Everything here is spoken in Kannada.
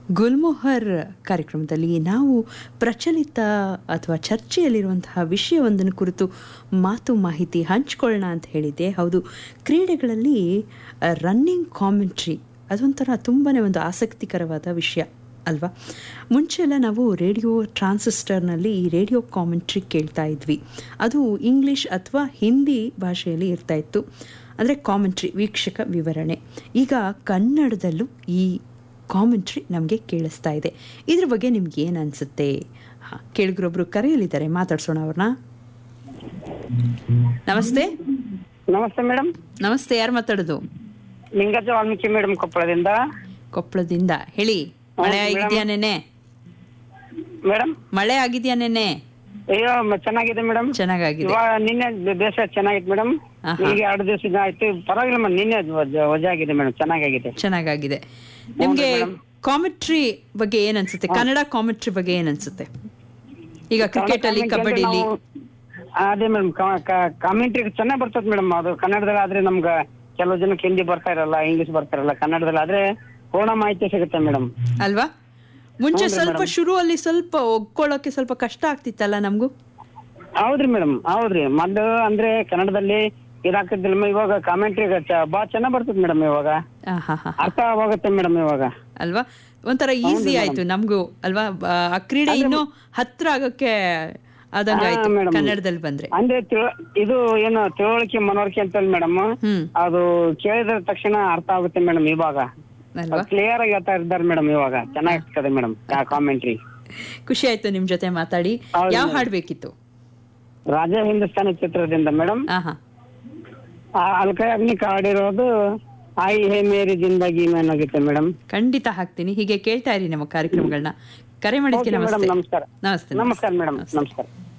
ಗುಲ್ಮೋಹರ್ ಕಾರ್ಯಕ್ರಮದಲ್ಲಿ ನಾವು ಪ್ರಚಲಿತ ಅಥವಾ ಚರ್ಚೆಯಲ್ಲಿರುವಂತಹ ವಿಷಯವೊಂದನ್ನು ಕುರಿತು ಮಾತು ಮಾಹಿತಿ ಹಂಚ್ಕೊಳ್ಳೋಣ ಅಂತ ಹೇಳಿದ್ದೆ ಹೌದು ಕ್ರೀಡೆಗಳಲ್ಲಿ ರನ್ನಿಂಗ್ ಕಾಮೆಂಟ್ರಿ ಅದೊಂಥರ ತುಂಬಾ ಒಂದು ಆಸಕ್ತಿಕರವಾದ ವಿಷಯ ಅಲ್ವಾ ಮುಂಚೆ ಎಲ್ಲ ನಾವು ರೇಡಿಯೋ ಟ್ರಾನ್ಸಿಸ್ಟರ್ನಲ್ಲಿ ಈ ರೇಡಿಯೋ ಕಾಮೆಂಟ್ರಿ ಕೇಳ್ತಾ ಇದ್ವಿ ಅದು ಇಂಗ್ಲಿಷ್ ಅಥವಾ ಹಿಂದಿ ಭಾಷೆಯಲ್ಲಿ ಇರ್ತಾ ಇತ್ತು ಅಂದರೆ ಕಾಮೆಂಟ್ರಿ ವೀಕ್ಷಕ ವಿವರಣೆ ಈಗ ಕನ್ನಡದಲ್ಲೂ ಈ ಕಾಮೆಂಟ್ರಿ ನಮಗೆ ಕೇಳಿಸ್ತಾ ಇದೆ ಇದ್ರ ಬಗ್ಗೆ ನಿಮ್ಗೆ ಏನು ಅನಿಸುತ್ತೆ ಹಾಂ ಕೇಳಿಗ್ರೊಬ್ರು ಕರೆಯಲಿದ್ದಾರೆ ಮಾತಾಡ್ಸೋಣ ಅವ್ರನ್ನ ನಮಸ್ತೆ ನಮಸ್ತೆ ಮೇಡಮ್ ನಮಸ್ತೆ ಯಾರು ಮಾತಾಡೋದು ಲಿಂಗಜ ವಾಲ್ಮೀಕಿ ಮೇಡಮ್ ಕೊಪ್ಪಳದಿಂದ ಕೊಪ್ಪಳದಿಂದ ಹೇಳಿ ಮಳೆ ಹೌದು, ಆಗಿದ್ಯಾ ನೆನೆ ಮೇಡಮ್ ಮಳೆ ಆಗಿದ್ಯಾ ನೆನೆ ಅಯ್ಯೋ ಮ- ಚೆನ್ನಾಗಿದೆ ಮೇಡಮ್ ಚೆನ್ನಾಗಾಗಿದೆ ಇವಾಗ ನಿನ್ನೆ ಬೆ- ಬೇಸ ಚೆನ್ನಾಗಿತ್ತು ಮೇಡಮ್ ಆಹಾ. ಈಗ ಎರಡು ದಿವಸ ಆಯ್ತು ಪರವಾಗಿಲ್ಲ ಮೇಡಮ್ ನಿನ್ನೆ ವಜ- ವಜಾ ಆಗಿದೆ ಮೇಡಮ್ ಚೆನ್ನಾಗಾಗಿದೆ ಚೆನ್ನಾಗಾಗಿದೆ ನಿಮ್ಗೆ ಕಾಮೆಂಟ್ರಿ ಬಗ್ಗೆ ಏನ್ ಅನ್ಸುತ್ತೆ ಕನ್ನಡ ಕಾಮೆಂಟ್ರಿ ಬಗ್ಗೆ ಏನ್ ಅನ್ಸುತ್ತೆ ಈಗ ಕ್ರಿಕೆಟ್ ಅಲ್ಲಿ ಕನ್ನಡ ಕಬಡ್ಡಿಲಿ ನಾವು- ಅದೇ ಮೇಡಮ್ ಕಾಮೆಂಟ್ರಿ ಚೆನ್ನಾಗಿ ಬರ್ತದೆ ಮೇಡಮ್ ಅದು ಕನ್ನಡದಲ್ಲಿ ಆದ್ರೆ ನಮ್ಗ ಕೆಲವು ಜನಕ್ಕೆ ಹಿಂದಿ ಬರ್ತಾ ಇರಲ್ಲ ಇಂಗ್ಲಿಷ್ ಬರ್ತಾ ಇರಲ್ಲ ಕನ್ನಡದಲ್ಲಿ ಆದ್ರೆ ಪೂರ್ಣ ಮಾಹಿತಿ ಸಿಗುತ್ತೆ ಮೇಡಮ್ ಅಲ್ವಾ ಮುಂಚೆ ಹೌದ್ರಿ ಸ್ವಲ್ಪ madam. ಶುರುವಲ್ಲಿ ಸ್ವಲ್ಪ ಒಗ್ಕೊಳ್ಳೋಕೆ ಸ್ವಲ್ಪ ಕಷ್ಟ ಆಗ್ತಿತ್ತಲ್ಲ ನಮಗೂ ಹೌದ್ರಿ ಮೇಡಮ್ ಹೌದ್ರಿ ಮೊದ್ಲು ಅಂದ್ರೆ ಕನ್ನಡದಲ್ಲಿ ಇದಾಗ್ತಿದ್ದಿಲ್ಲ ಇವಾಗ ಕಾಮೆಂಟ್ರಿ ಬಾಳ ಚೆನ್ನಾಗ್ ಬರ್ತದೆ ಮೇಡಮ್ ಇವಾಗ ಆ, ಹಾ ಹಾ ಅರ್ಥ ಆಗೋಗುತ್ತೆ ಮೇಡಮ್ ಇವಾಗ ಅಲ್ವಾ ಒಂಥರ ಈಸಿ ಆಯ್ತು ನಮಗೂ ಅಲ್ವಾ ಆ, ಆ ಕ್ರೀಡೆ ಇನ್ನೂ ಹತ್ರ ಆಗೋಕೆ ಆದಂಗ ಹಾ, ಆಯ್ತು madam. ಕನ್ನಡದಲ್ಲಿ ಬಂದ್ರೆ ಅಂದ್ರೆ ತಿಳ- ಇದು ಏನು ತಿಳುವಳಿಕೆ ಮನವರಿಕೆ ಅಂತ ಮೇಡಮ್ ಹ್ಮ್ ಅದು ಕೇಳಿದ ತಕ್ಷಣ ಅರ್ಥ ಆಗುತ್ತೆ ಮೇಡಮ್ ಇವಾಗ ಅಲ್ವಾ ಕ್ಲಿಯರ್ ಆಗಿ ಹೇಳ್ತಾ ಇದ್ದಾರೆ ಮೇಡಮ್ ಇವಾಗ ಚೆನ್ನಾಗಿರ್ತದೆ ಮೇಡಮ್ ಕಾಮೆಂಟ್ರಿ ಖುಷಿ ಆಯ್ತು ನಿಮ್ ಜೊತೆ ಮಾತಾಡಿ ಹೌದು ಯಾವ madam. ಹಾಡ್ ಬೇಕಿತ್ತು ರಾಜ ಹಿಂದೂಸ್ತಾನಿ ಚಿತ್ರದಿಂದ ಮೇಡಮ್ ಹಾ ಹಾ ಅಲ್ಕೈ ಅಗ್ನಿ ಕಾಡಿರೋದು ಆಯಿ ಹೇ ಮೇರಿ ಜಿಂದಗಿ ಮೇನಾಗುತ್ತೆ ಮೇಡಮ್ ಖಂಡಿತ ಹಾಕ್ತೀನಿ ಹೀಗೆ ಕೇಳ್ತಾ ಇರಿ ನಮ್ಮ ಕಾರ್ಯಕ್ರಮಗಳನ್ನ ಕರೆ ಮಾಡಿದ್ಕೆ Okay, madam, ನಮಸ್ತೆ ನಮಸ್ಕಾರ ನಮಸ್ತೆ ನಮಸ್ಕಾರ ಮೇಡಮ್ ನಮಸ್ಕಾರ